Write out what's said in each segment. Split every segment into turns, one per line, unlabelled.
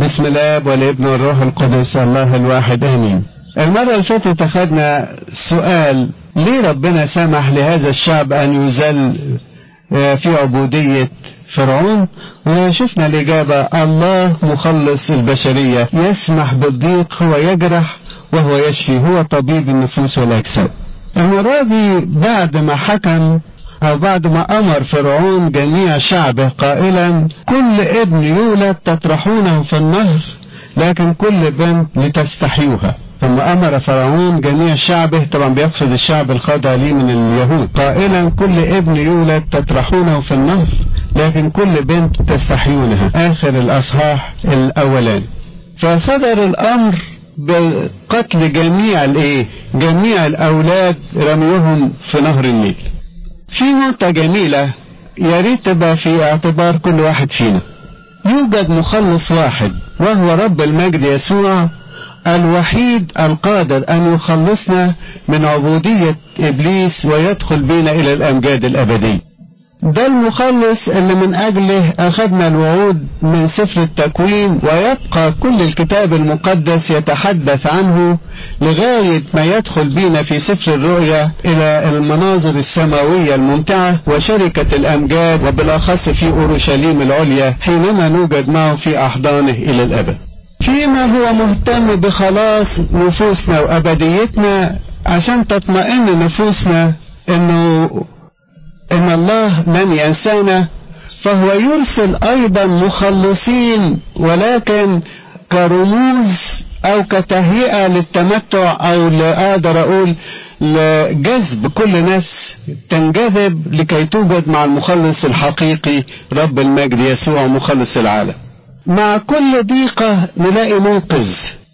بسم الاب والابن والروح القدس الله الواحد امين المرة اللي فاتت اخذنا سؤال ليه ربنا سمح لهذا الشعب ان يذل في عبودية فرعون وشفنا الإجابة الله مخلص البشرية يسمح بالضيق هو يجرح وهو يشفي هو طبيب النفوس والأجساد المرة دي بعد ما حكم أو بعد ما أمر فرعون جميع شعبه قائلا كل ابن يولد تطرحونه في النهر لكن كل بنت لتستحيوها ثم أمر فرعون جميع شعبه طبعا بيقصد الشعب الخاضع ليه من اليهود قائلا كل ابن يولد تطرحونه في النهر لكن كل بنت تستحيونها آخر الأصحاح الأولاني فصدر الأمر بقتل جميع الايه جميع الأولاد رميهم في نهر النيل في نقطة جميلة يا ريت تبقى في اعتبار كل واحد فينا يوجد مخلص واحد وهو رب المجد يسوع الوحيد القادر أن يخلصنا من عبودية إبليس ويدخل بنا إلى الأمجاد الأبدية ده المخلص اللي من أجله أخذنا الوعود من سفر التكوين ويبقى كل الكتاب المقدس يتحدث عنه لغاية ما يدخل بينا في سفر الرؤيا إلى المناظر السماوية الممتعة وشركة الأمجاد وبالأخص في أورشليم العليا حينما نوجد معه في أحضانه إلى الأبد فيما هو مهتم بخلاص نفوسنا وأبديتنا عشان تطمئن نفوسنا إنه إن الله لن ينسانا فهو يرسل أيضا مخلصين ولكن كرموز أو كتهيئة للتمتع أو أقدر أقول لجذب كل نفس تنجذب لكي توجد مع المخلص الحقيقي رب المجد يسوع مخلص العالم مع كل ضيقة نلاقي منقذ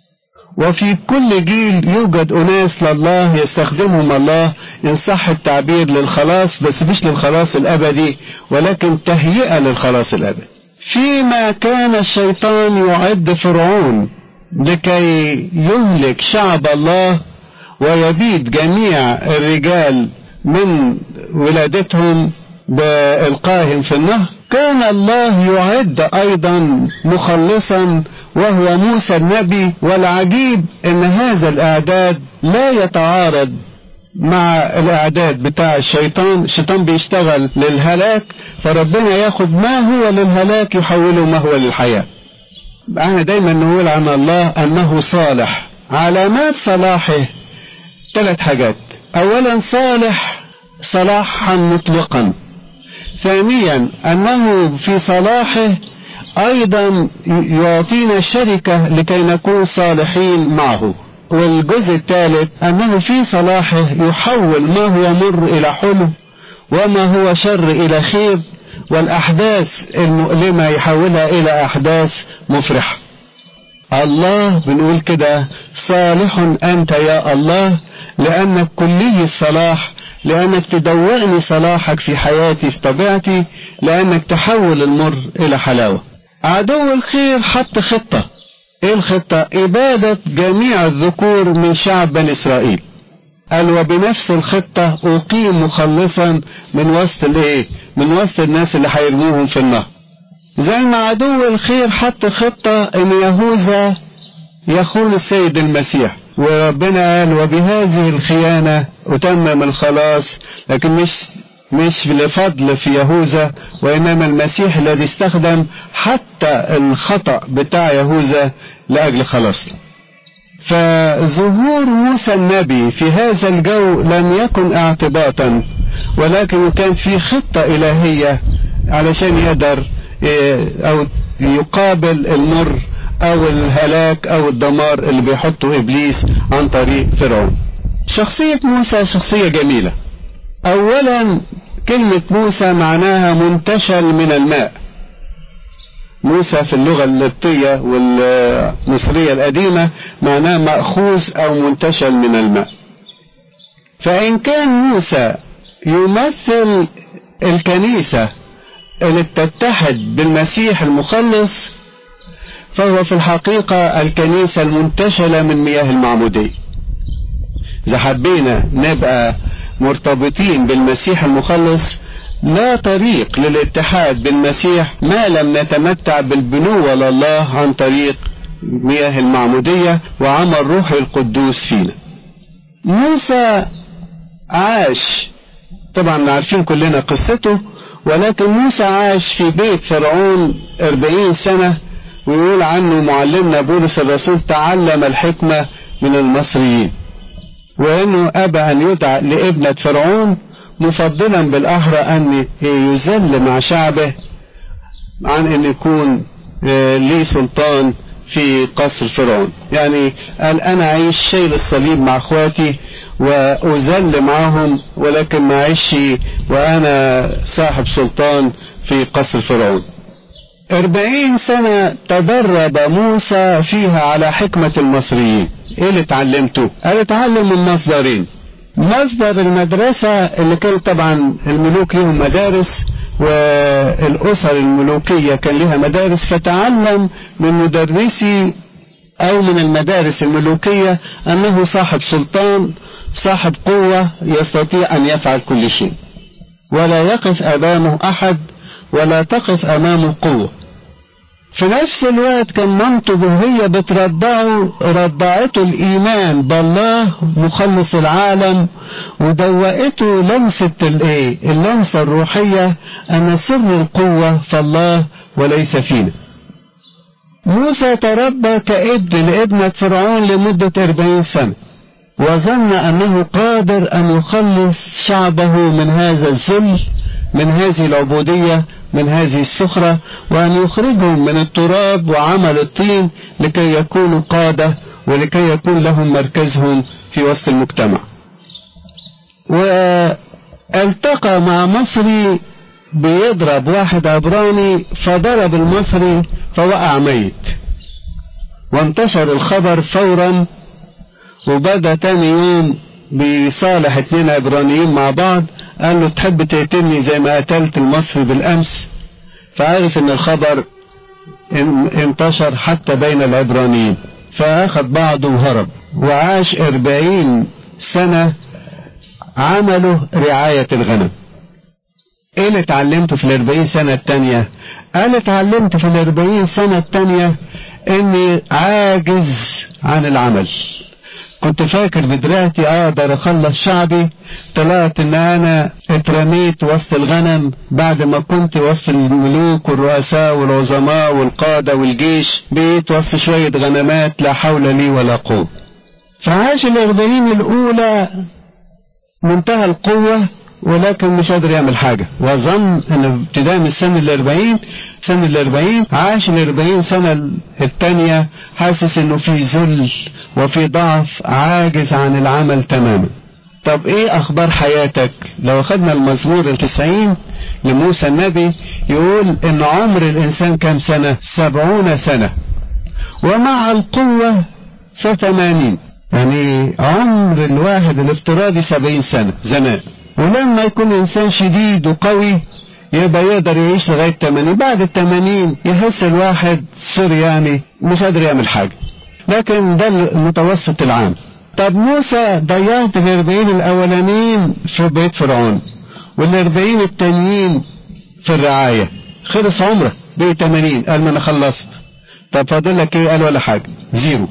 وفي كل جيل يوجد أناس لله يستخدمهم الله إن صح التعبير للخلاص بس مش للخلاص الأبدي ولكن تهيئة للخلاص الأبدي فيما كان الشيطان يعد فرعون لكي يهلك شعب الله ويبيد جميع الرجال من ولادتهم بإلقائهم في النهر كان الله يعد أيضا مخلصا وهو موسى النبي والعجيب أن هذا الإعداد لا يتعارض مع الإعداد بتاع الشيطان الشيطان بيشتغل للهلاك فربنا ياخد ما هو للهلاك يحوله ما هو للحياة احنا دايما نقول عن الله أنه صالح علامات صلاحه ثلاث حاجات أولا صالح صلاحا مطلقا ثانيا أنه في صلاحه أيضا يعطينا الشركة لكي نكون صالحين معه والجزء الثالث أنه في صلاحه يحول ما هو مر إلى حلو وما هو شر إلى خير والأحداث المؤلمة يحولها إلى أحداث مفرحة الله بنقول كده صالح أنت يا الله لأنك كلي الصلاح لأنك تدوقني صلاحك في حياتي في طبيعتي لأنك تحول المر إلى حلاوة عدو الخير حط خطة إيه الخطة إبادة جميع الذكور من شعب بني إسرائيل قال وبنفس الخطة أقيم مخلصا من وسط الإيه من وسط الناس اللي هيرموهم في النهر زي ما عدو الخير حط خطة إن يهوذا يخون السيد المسيح وربنا قال وبهذه الخيانة أتمم الخلاص لكن مش مش لفضل في يهوذا وإنما المسيح الذي استخدم حتى الخطأ بتاع يهوذا لأجل خلاصنا فظهور موسى النبي في هذا الجو لم يكن اعتباطا ولكن كان في خطة إلهية علشان يقدر أو يقابل المر او الهلاك او الدمار اللي بيحطه ابليس عن طريق فرعون شخصية موسى شخصية جميلة اولا كلمة موسى معناها منتشل من الماء موسى في اللغة القبطية والمصرية القديمة معناه مأخوذ او منتشل من الماء فإن كان موسى يمثل الكنيسة اللي بتتحد بالمسيح المخلص فهو في الحقيقة الكنيسة المنتشلة من مياه المعمودية إذا حبينا نبقى مرتبطين بالمسيح المخلص لا طريق للاتحاد بالمسيح ما لم نتمتع بالبنوة لله عن طريق مياه المعمودية وعمل روح القدوس فينا موسى عاش طبعا عارفين كلنا قصته ولكن موسى عاش في بيت فرعون أربعين سنة ويقول عنه معلمنا بولس الرسول تعلم الحكمة من المصريين وانه ابى ان يدعى لابنة فرعون مفضلا بالاحرى ان يذل مع شعبه عن ان يكون ليه سلطان في قصر فرعون يعني قال انا اعيش شيل الصليب مع اخواتي واذل معهم ولكن ما اعيش وانا صاحب سلطان في قصر فرعون أربعين سنة تدرب موسى فيها على حكمة المصريين ايه اللي اتعلمته قال اتعلم من مصدرين مصدر المدرسة اللي كان طبعا الملوك لهم مدارس والأسر الملوكية كان لها مدارس فتعلم من مدرسي أو من المدارس الملوكية أنه صاحب سلطان صاحب قوة يستطيع أن يفعل كل شيء ولا يقف أمامه أحد ولا تقف أمامه قوة في نفس الوقت كان مامته وهي بترضعه رضعته الإيمان بالله مخلص العالم ودوقته لمسة الايه اللمسة الروحية أن سر القوة في الله وليس فينا موسى تربى كابن لابنة فرعون لمدة أربعين سنة وظن أنه قادر أن يخلص شعبه من هذا الذل من هذه العبودية من هذه السخرة وأن يخرجهم من التراب وعمل الطين لكي يكونوا قادة ولكي يكون لهم مركزهم في وسط المجتمع والتقى مع مصري بيضرب واحد عبراني فضرب المصري فوقع ميت وانتشر الخبر فورا وبدا تاني يوم بيصالح اتنين عبرانيين مع بعض قال له تحب تقتلني زي ما قتلت المصري بالامس فعرف ان الخبر انتشر حتى بين العبرانيين فاخذ بعضه وهرب وعاش اربعين سنة عمله رعاية الغنم ايه اللي اتعلمته في الاربعين سنة التانية قال اتعلمت في الاربعين سنة التانية اني عاجز عن العمل كنت فاكر بدراعتي اقدر اخلص شعبي طلعت ان انا اترميت وسط الغنم بعد ما كنت وسط الملوك والرؤساء والعظماء والقادة والجيش بقيت وسط شوية غنمات لا حول لي ولا قوة فعاش الاربعين الاولى منتهى القوة ولكن مش قادر يعمل حاجة وظن ان ابتداء من السنة الاربعين سنة الاربعين عاش الاربعين سنة التانية حاسس انه في ذل وفي ضعف عاجز عن العمل تماما طب ايه اخبار حياتك لو اخدنا المزمور التسعين لموسى النبي يقول ان عمر الانسان كام سنة سبعون سنة ومع القوة فثمانين يعني عمر الواحد الافتراضي سبعين سنة زمان ولما يكون انسان شديد وقوي يبقى يقدر يعيش لغاية 80 بعد ال 80 يحس الواحد سوري يعني مش قادر يعمل حاجة لكن ده المتوسط العام طب موسى ضيعت الاربعين الاولانيين في بيت فرعون والاربعين التانيين في الرعاية خلص عمره بقي 80 قال ما انا خلصت طب فاضل لك ايه قال ولا حاجة زيرو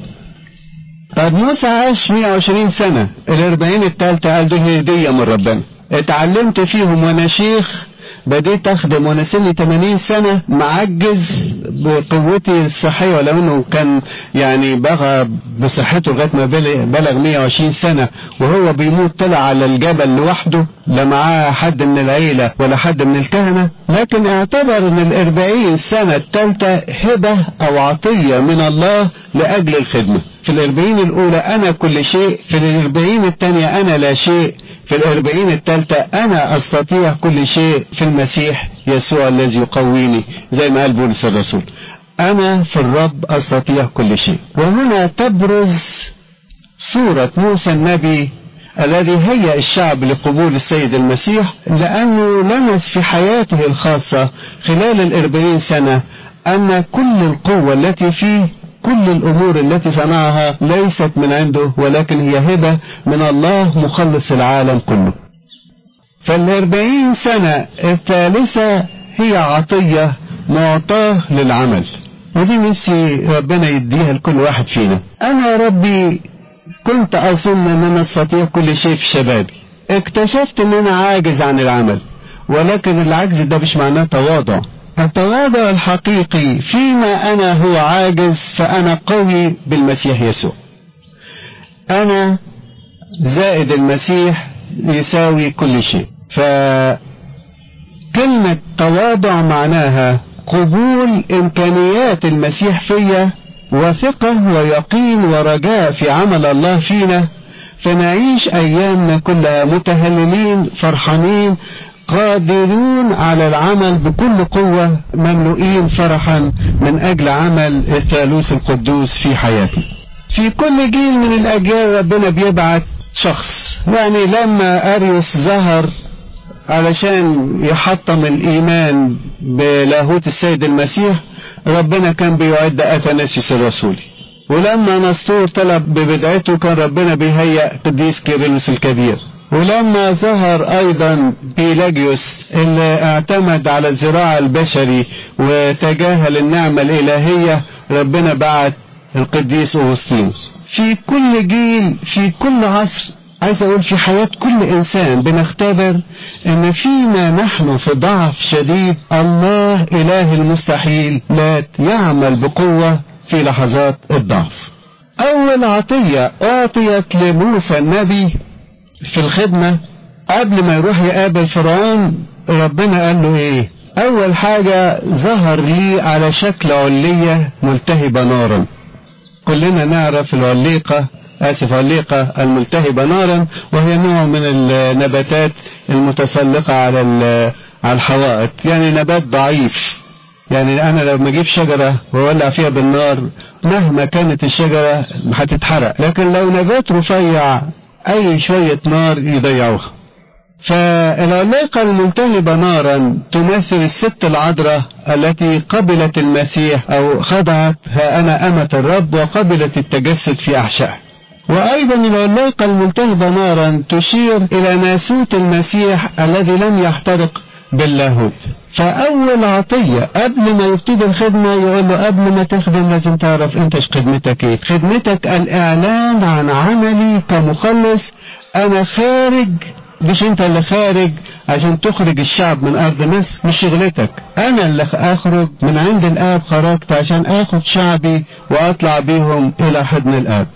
طب موسى عاش 120 سنة الاربعين التالتة قال دول هدية من ربنا اتعلمت فيهم وانا شيخ بديت اخدم وانا سني 80 سنة معجز بقوتي الصحية ولو انه كان يعني بغى بصحته لغاية ما بلغ 120 سنة وهو بيموت طلع على الجبل لوحده لا معاه حد من العيلة ولا حد من الكهنة لكن اعتبر ان الاربعين سنة التالتة هبة او عطية من الله لأجل الخدمة في الاربعين الاولى انا كل شيء في الاربعين الثانية انا لا شيء في الاربعين الثالثة انا استطيع كل شيء في المسيح يسوع الذي يقويني زي ما قال بولس الرسول انا في الرب استطيع كل شيء وهنا تبرز صورة موسى النبي الذي هيأ الشعب لقبول السيد المسيح لأنه لمس في حياته الخاصة خلال الأربعين سنة أن كل القوة التي فيه كل الأمور التي صنعها ليست من عنده ولكن هي هبة من الله مخلص العالم كله فالأربعين سنة الثالثة هي عطية معطاة للعمل ودي نفسي ربنا يديها لكل واحد فينا أنا يا ربي كنت أظن أن أنا أستطيع كل شيء في شبابي اكتشفت أن أنا عاجز عن العمل ولكن العجز ده مش معناه تواضع التواضع الحقيقي فيما أنا هو عاجز فأنا قوي بالمسيح يسوع أنا زائد المسيح يساوي كل شيء فكلمة تواضع معناها قبول إمكانيات المسيح فيا وثقة ويقين ورجاء في عمل الله فينا فنعيش أيامنا كلها متهللين فرحانين قادرون على العمل بكل قوة مملوئين فرحا من أجل عمل الثالوث القدوس في حياتنا في كل جيل من الأجيال ربنا بيبعت شخص يعني لما أريوس ظهر علشان يحطم الإيمان بلاهوت السيد المسيح ربنا كان بيعد أثناسيوس الرسولي ولما نسطور طلب ببدعته كان ربنا بيهيأ قديس كيرلس الكبير ولما ظهر ايضا بيلاجيوس اللي اعتمد على الزراعة البشري وتجاهل النعمة الالهية ربنا بعت القديس اغسطينوس في كل جيل في كل عصر عايز اقول في حياة كل انسان بنختبر ان فيما نحن في ضعف شديد الله اله المستحيل لا يعمل بقوة في لحظات الضعف اول عطية اعطيت لموسى النبي في الخدمة قبل ما يروح يقابل فرعون ربنا قال له ايه اول حاجة ظهر لي على شكل علية ملتهبة نارا كلنا نعرف العليقة اسف عليقة الملتهبة نارا وهي نوع من النباتات المتسلقة على على الحوائط يعني نبات ضعيف يعني انا لو ما اجيب شجرة واولع فيها بالنار مهما كانت الشجرة هتتحرق لكن لو نبات رفيع اي شوية نار يضيعوها فالعلاقة الملتهبة نارا تمثل الست العذراء التي قبلت المسيح او خضعت ها انا امة الرب وقبلت التجسد في احشائها وايضا العلاقة الملتهبة نارا تشير الى ناسوت المسيح الذي لم يحترق باللاهوت فاول عطية قبل ما يبتدي الخدمة يقول له قبل ما تخدم لازم تعرف انت خدمتك ايه خدمتك الاعلان عن عملي كمخلص انا خارج مش انت اللي خارج عشان تخرج الشعب من ارض مصر مش شغلتك انا اللي اخرج من عند الاب خرجت عشان اخد شعبي واطلع بيهم الى حضن الاب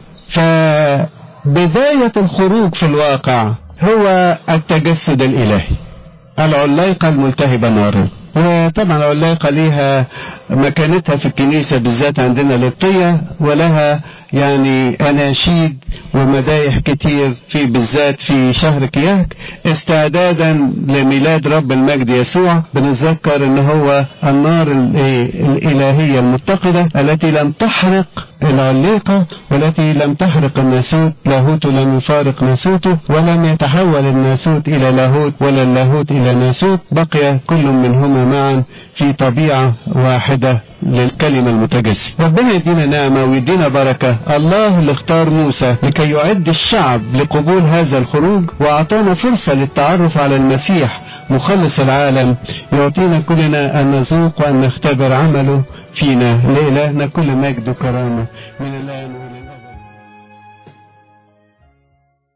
فبداية الخروج في الواقع هو التجسد الالهي العلايقة الملتهبة نارا وطبعا العلايقة ليها مكانتها في الكنيسة بالذات عندنا للطية ولها يعني أناشيد ومدايح كتير في بالذات في شهر كياك استعدادا لميلاد رب المجد يسوع بنتذكر ان هو النار الإلهية المتقدة التي لم تحرق العليقة والتي لم تحرق الناسوت لاهوت لم يفارق ناسوته ولم يتحول الناسوت إلى لاهوت ولا اللاهوت إلى ناسوت بقي كل منهما معا في طبيعة واحدة للكلمة المتجسد ربنا يدينا نعمة ويدينا بركة الله اللي اختار موسى لكي يعد الشعب لقبول هذا الخروج وأعطانا فرصة للتعرف على المسيح مخلص العالم يعطينا كلنا أن نذوق وأن نختبر عمله فينا لإلهنا كل مجد وكرامة من الآن